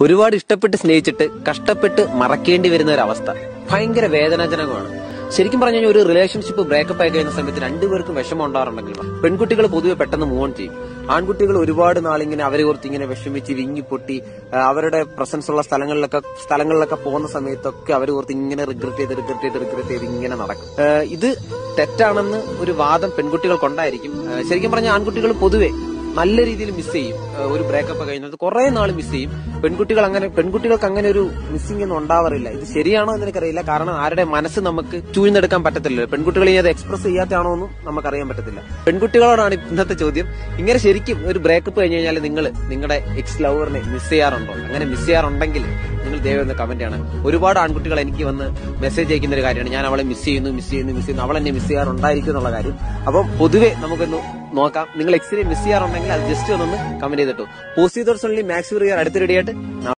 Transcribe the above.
ഒരുപാട് ഇഷ്ടപ്പെട്ട് സ്നേഹിച്ചിട്ട് കഷ്ടപ്പെട്ട് മറക്കേണ്ടി വരുന്ന ഒരു അവസ്ഥ ഭയങ്കര വേദനാജനകമാണ് ശരിക്കും പറഞ്ഞു കഴിഞ്ഞാൽ ഒരു റിലേഷൻഷിപ്പ് ബ്രേക്കപ്പ് ആയി കഴിയുന്ന സമയത്ത് രണ്ടുപേർക്കും വിഷമം ഉണ്ടാറുണ്ടെങ്കിൽ പെൺകുട്ടികൾ പൊതുവെ പെട്ടെന്ന് മൂവ് ഓൺ ചെയ്യും ആൺകുട്ടികൾ ഒരുപാട് നാളിങ്ങനെ അവരെ ഓർത്ത് ഇങ്ങനെ വിഷമിച്ച് വിങ്ങിപ്പൊട്ടി ആ, അവരുടെ പ്രസൻസ് ഉള്ള സ്ഥലങ്ങളിലൊക്കെ സ്ഥലങ്ങളിലൊക്കെ പോകുന്ന സമയത്തൊക്കെ അവർ ഓർത്ത് ഇങ്ങനെ റിഗ്രറ്റ് ചെയ്ത് റിഗ്രറ്റ് ചെയ്ത് റിഗ്രറ്റ് ചെയ്ത് ഇങ്ങനെ നടക്കും ആ, ഇത് തെറ്റാണെന്ന് ഒരു വാദം പെൺകുട്ടികൾക്കുണ്ടായിരിക്കും ആ, ശരിക്കും പറഞ്ഞാൽ ആൺകുട്ടികൾ പൊതുവെ നല്ല രീതിയിൽ മിസ് ചെയ്യും ഏഹ് ഒരു ബ്രേക്കപ്പ് കഴിയുന്നത് കുറെ നാൾ മിസ് ചെയ്യും പെൺകുട്ടികൾ അങ്ങനെ പെൺകുട്ടികൾക്ക് അങ്ങനെ ഒരു മിസ്സിംഗ് ഒന്നും ഉണ്ടാവാറില്ല ഇത് ശരിയാണോ എന്ന് എനിക്കറിയില്ല കാരണം ആരുടെ മനസ്സ് നമുക്ക് ചൂഴ്ന്നെടുക്കാൻ പറ്റത്തില്ല പെൺകുട്ടികൾ ഇനി അത് എക്സ്പ്രസ് ചെയ്യാത്തതാണോ എന്നും നമുക്കറിയാൻ പറ്റത്തില്ല പെൺകുട്ടികളോടാണ് ഇന്നത്തെ ചോദ്യം ഇങ്ങനെ ശരിക്കും ഒരു ബ്രേക്കപ്പ് കഴിഞ്ഞ് കഴിഞ്ഞാൽ നിങ്ങൾ നിങ്ങളുടെ എക്സ് ലവറിനെ മിസ് ചെയ്യാറുണ്ടോ അങ്ങനെ മിസ് ചെയ്യാറുണ്ടെങ്കിൽ നിങ്ങൾ ദയവ് എന്ന് കമന്റ് ആണ് ഒരുപാട് ആൺകുട്ടികൾ എനിക്ക് വന്ന് മെസ്സേജ് അയക്കുന്ന ഒരു കാര്യമാണ് ഞാൻ അവളെ മിസ് ചെയ്യുന്നു മിസ് ചെയ്യുന്നു മിസ് ചെയ്യുന്നു അവൾ എന്നെ മിസ് ചെയ്യാറുണ്ടായിരിക്കും എന്നുള്ള കാര്യം അപ്പം പൊതുവെ നമുക്കൊന്ന് നോക്കാം നിങ്ങൾ എക്സിനെ മിസ് ചെയ്യാറുണ്ടെങ്കിൽ അത് ജസ്റ്റ് ഒന്നൊന്ന് കമന്റ് ചെയ്തിട്ടു പോസ്റ്റ് ചെയ്തോർസ് ഓൺലി മാക്സ് അടുത്ത റെഡിയായിട്ട്